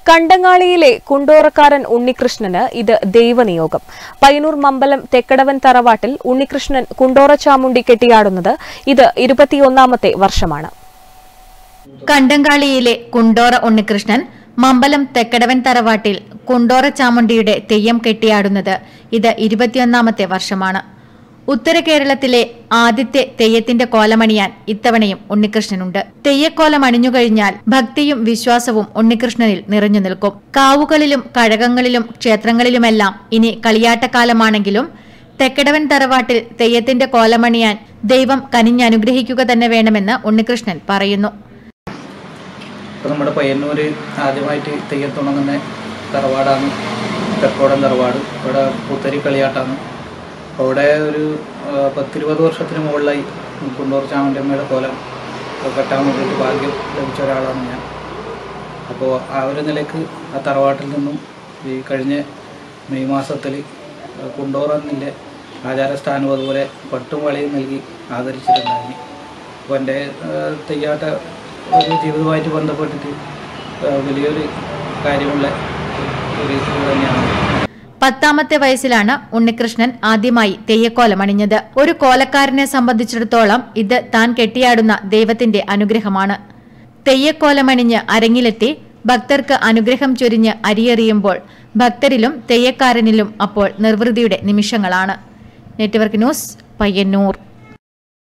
കണ്ടങ്ങാളിയിലെ കുണ്ടോറക്കാരൻ ഉണ്ണികൃഷ്ണന് ഇത് ദൈവനിയോഗം പയ്യന്നൂർ മമ്പലം തെക്കടവൻ തറവാട്ടിൽ ഉണ്ണികൃഷ്ണൻ കുണ്ടോറ ചാമുണ്ടി കെട്ടിയാടുന്നത് ഇത് ഇരുപത്തിയൊന്നാമത്തെ വർഷമാണ് കണ്ടങ്കാളിയിലെ കുണ്ടോറ ഉണ്ണികൃഷ്ണൻ മമ്പലം തെക്കടവൻ തറവാട്ടിൽ കുണ്ടോറ ചാമുണ്ടിയുടെ തെയ്യം കെട്ടിയാടുന്നത് ഇത് ഇരുപത്തിയൊന്നാമത്തെ വർഷമാണ് ഉത്തര കേരളത്തിലെ ആദ്യത്തെ തെയ്യത്തിന്റെ കോലമണിയാൻ ഇത്തവണയും ഉണ്ണികൃഷ്ണനുണ്ട് തെയ്യക്കോലം അണിഞ്ഞുകഴിഞ്ഞാൽ ഭക്തിയും വിശ്വാസവും ഉണ്ണികൃഷ്ണനിൽ നിറഞ്ഞു നിൽക്കും കാവുകളിലും കഴകങ്ങളിലും ക്ഷേത്രങ്ങളിലുമെല്ലാം ഇനി കളിയാട്ടക്കാലമാണെങ്കിലും തെക്കടവൻ തറവാട്ടിൽ തെയ്യത്തിന്റെ കോലമണിയാൻ ദൈവം കനിഞ്ഞനുഗ്രഹിക്കുക തന്നെ വേണമെന്ന് ഉണ്ണികൃഷ്ണൻ പറയുന്നു ഇപ്പോൾ നമ്മുടെ പയ്യന്നൂർ ആദ്യമായിട്ട് തെയ്യം തുടങ്ങുന്ന തറവാടാണ് തെക്കോടൻ തറവാട് ഇവിടെ പൂത്തരി കളിയാട്ടാണ് അപ്പോൾ ഇവിടെ ഒരു ആ, പത്തിരുപത് വർഷത്തിന് മുകളിലായി കുണ്ടൂർ ചാമൻ്റമ്മയുടെ കോലം കെട്ടാൻ വേണ്ടിയിട്ട് ഭാഗ്യം ലഭിച്ച ഒരാളാണ് ഞാൻ അപ്പോൾ ആ ഒരു നിലയ്ക്ക് ആ തറവാട്ടിൽ നിന്നും ഈ കഴിഞ്ഞ മെയ് മാസത്തിൽ കുണ്ടോറന്നിൻ്റെ ആചാരസ്ഥാനവും അതുപോലെ പട്ടും വളയും നൽകി ആദരിച്ചിട്ടുണ്ടായിരുന്നു അപ്പോൾ എൻ്റെ തെയ്യാട്ട ഒരു ജീവിതവുമായിട്ട് ബന്ധപ്പെട്ടിട്ട് ആ, വലിയൊരു കാര്യമുള്ള ഒരു ഇത് തന്നെയാണ് പത്താമത്തെ വയസ്സിലാണ് ഉണ്ണികൃഷ്ണൻ ആദ്യമായി തെയ്യക്കോലം അണിഞ്ഞത് ഒരു കോലക്കാരനെ സംബന്ധിച്ചിടത്തോളം ഇത് താൻ കെട്ടിയാടുന്ന ദൈവത്തിന്റെ അനുഗ്രഹമാണ് തെയ്യക്കോലമണിഞ്ഞ് അരങ്ങിലെത്തി ഭക്തർക്ക് അനുഗ്രഹം ചൊരിഞ്ഞ് അരിയെറിയുമ്പോൾ ഭക്തരിലും തെയ്യക്കാരനിലും അപ്പോൾ നിർവൃതിയുടെ നിമിഷങ്ങളാണ് നെറ്റ്വർക്ക് ന്യൂസ് പയ്യന്നൂർ